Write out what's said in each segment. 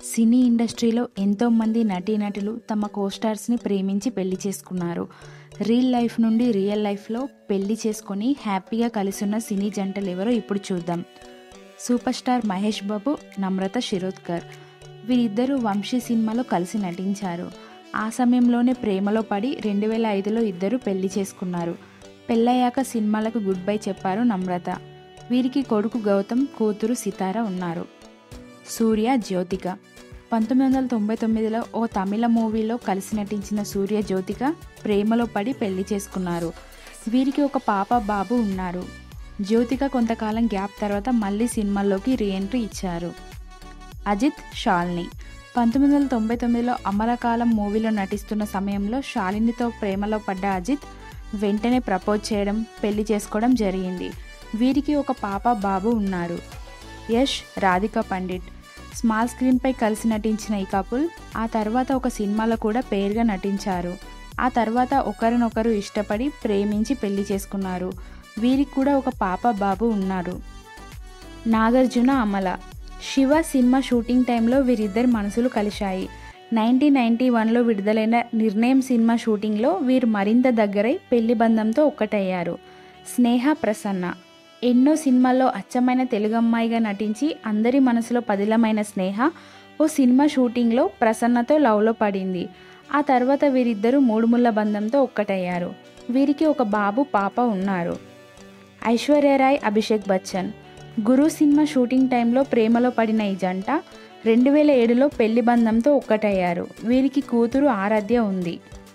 సినీ ఇండస్ట్రీలో ఎంతోమంది నటీనటులు తమ కోస్టార్స్ని ప్రేమించి పెళ్లి చేసుకున్నారు రియల్ లైఫ్ నుండి రియల్ లైఫ్లో పెళ్లి చేసుకొని హ్యాపీగా కలిసున్న సినీ జంటలు ఎవరో ఇప్పుడు చూద్దాం సూపర్ స్టార్ మహేష్ బాబు నమ్రత శిరోద్కర్ వీరిద్దరూ వంశీ సినిమాలో కలిసి నటించారు ఆ సమయంలోనే ప్రేమలో పడి రెండు వేల ఐదులో ఇద్దరు పెళ్లి చేసుకున్నారు పెళ్ళయ్యాక సినిమాలకు గుడ్ బై చెప్పారు నమ్రత వీరికి కొడుకు గౌతమ్ కూతురు సితార ఉన్నారు సూర్య జ్యోతిక పంతొమ్మిది వందల తొంభై తొమ్మిదిలో ఓ తమిళ మూవీలో కలిసి నటించిన సూర్య జ్యోతిక ప్రేమలో పడి పెళ్లి చేసుకున్నారు వీరికి ఒక పాప బాబు ఉన్నారు జ్యోతిక కొంతకాలం గ్యాప్ తర్వాత మళ్ళీ సినిమాల్లోకి రీఎంట్రీ ఇచ్చారు అజిత్ షాల్ని పంతొమ్మిది వందల తొంభై తొమ్మిదిలో అమరకాలం మూవీలో నటిస్తున్న సమయంలో శాలినితో ప్రేమలో పడ్డ అజిత్ వెంటనే ప్రపోజ్ చేయడం పెళ్లి చేసుకోవడం జరిగింది వీరికి ఒక పాప బాబు ఉన్నారు యష్ రాధిక పండిట్ స్మాల్ స్క్రీన్పై కలిసి నటించిన ఈ కపుల్ ఆ తర్వాత ఒక సినిమాలో కూడా పేరుగా నటించారు ఆ తర్వాత ఒకరినొకరు ఇష్టపడి ప్రేమించి పెళ్లి చేసుకున్నారు వీరికి కూడా ఒక పాప బాబు ఉన్నారు నాగార్జున అమల శివ సినిమా షూటింగ్ టైంలో వీరిద్దరి మనసులు కలిశాయి నైన్టీన్ నైన్టీ వన్లో విడుదలైన నిర్ణయం సినిమా షూటింగ్లో వీరు మరింత దగ్గరై పెళ్లి బంధంతో ఒక్కటయ్యారు స్నేహ ప్రసన్న ఎన్నో సినిమాల్లో అచ్చమైన తెలుగు అమ్మాయిగా నటించి అందరి మనసులో పదిలమైన స్నేహ ఓ సినిమా షూటింగ్లో ప్రసన్నతో లవ్లో పడింది ఆ తర్వాత వీరిద్దరూ మూడుముళ్ళ బంధంతో ఒక్కటయ్యారు వీరికి ఒక బాబు పాప ఉన్నారు ఐశ్వర్యరాయ్ అభిషేక్ బచ్చన్ గురు సినిమా షూటింగ్ టైంలో ప్రేమలో పడిన ఈ జంట రెండు వేల ఏడులో పెళ్లి బంధంతో ఒక్కటయ్యారు వీరికి కూతురు ఆరాధ్య ఉంది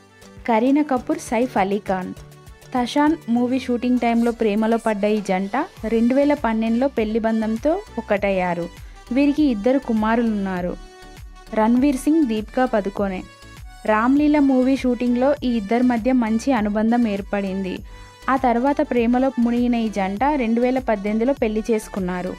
కరీనా కపూర్ సైఫ్ అలీ ఖాన్ తషాన్ మూవీ షూటింగ్ టైంలో ప్రేమలో పడ్డ ఈ జంట రెండు వేల పన్నెండులో పెళ్లి బంధంతో ఒక్కటయ్యారు వీరికి ఇద్దరు కుమారులు ఉన్నారు రణ్వీర్ సింగ్ దీపికా పదుకోనే రామ్లీల మూవీ షూటింగ్లో ఈ ఇద్దరి మధ్య మంచి అనుబంధం ఏర్పడింది ఆ తర్వాత ప్రేమలో మునిగిన ఈ జంట రెండు వేల పద్దెనిమిదిలో పెళ్లి చేసుకున్నారు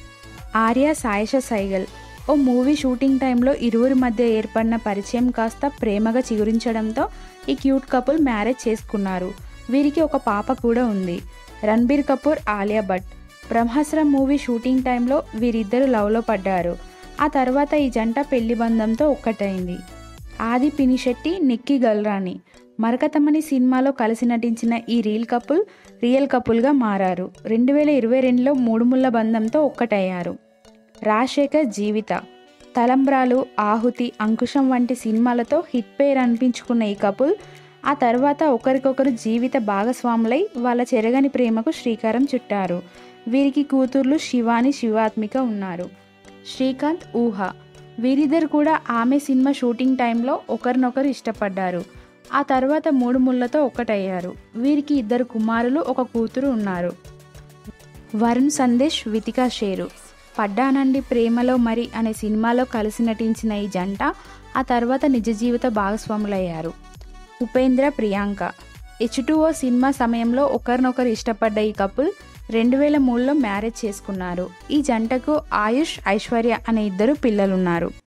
ఆర్య సాయిష సైగల్ ఓ మూవీ షూటింగ్ టైంలో ఇరువురి మధ్య ఏర్పడిన పరిచయం కాస్త ప్రేమగా చిగురించడంతో ఈ క్యూట్ కపుల్ మ్యారేజ్ చేసుకున్నారు వీరికి ఒక పాప కూడా ఉంది రణబీర్ కపూర్ ఆలియా భట్ బ్రహ్మాస్త్రం మూవీ షూటింగ్ టైంలో వీరిద్దరు లవ్లో పడ్డారు ఆ తర్వాత ఈ జంట పెళ్లి బంధంతో ఒక్కటైంది ఆది పినిశెట్టి నిక్కీ గల్రాని మరకతమని సినిమాలో కలిసి నటించిన ఈ రీల్ కపుల్ రియల్ కపుల్గా మారారు రెండు వేల ఇరవై రెండులో మూడుముళ్ళ బంధంతో ఒక్కటయ్యారు రాజశేఖర్ జీవిత తలంబ్రాలు ఆహుతి అంకుశం వంటి సినిమాలతో హిట్ పేరు అనిపించుకున్న ఈ కపుల్ ఆ తర్వాత ఒకరికొకరు జీవిత భాగస్వాములై వాళ్ళ చెరగని ప్రేమకు శ్రీకారం చుట్టారు వీరికి కూతుర్లు శివాని శివాత్మిక ఉన్నారు శ్రీకాంత్ ఊహ వీరిద్దరు కూడా ఆమె సినిమా షూటింగ్ టైంలో ఒకరినొకరు ఇష్టపడ్డారు ఆ తర్వాత మూడు ముళ్ళతో ఒక్కటయ్యారు వీరికి ఇద్దరు కుమారులు ఒక కూతురు ఉన్నారు వరుణ్ సందేశ్ వితికా షేరు పడ్డానండి ప్రేమలో మరి అనే సినిమాలో కలిసి నటించిన ఈ జంట ఆ తర్వాత నిజ జీవిత భాగస్వాములయ్యారు ఉపేంద్ర ప్రియాంక హెచ్ టూఓ సినిమా సమయంలో ఒకరినొకరు ఇష్టపడ్డ ఈ కపుల్ రెండు వేల మూడులో మ్యారేజ్ చేసుకున్నారు ఈ జంటకు ఆయుష్ ఐశ్వర్య అనే ఇద్దరు పిల్లలున్నారు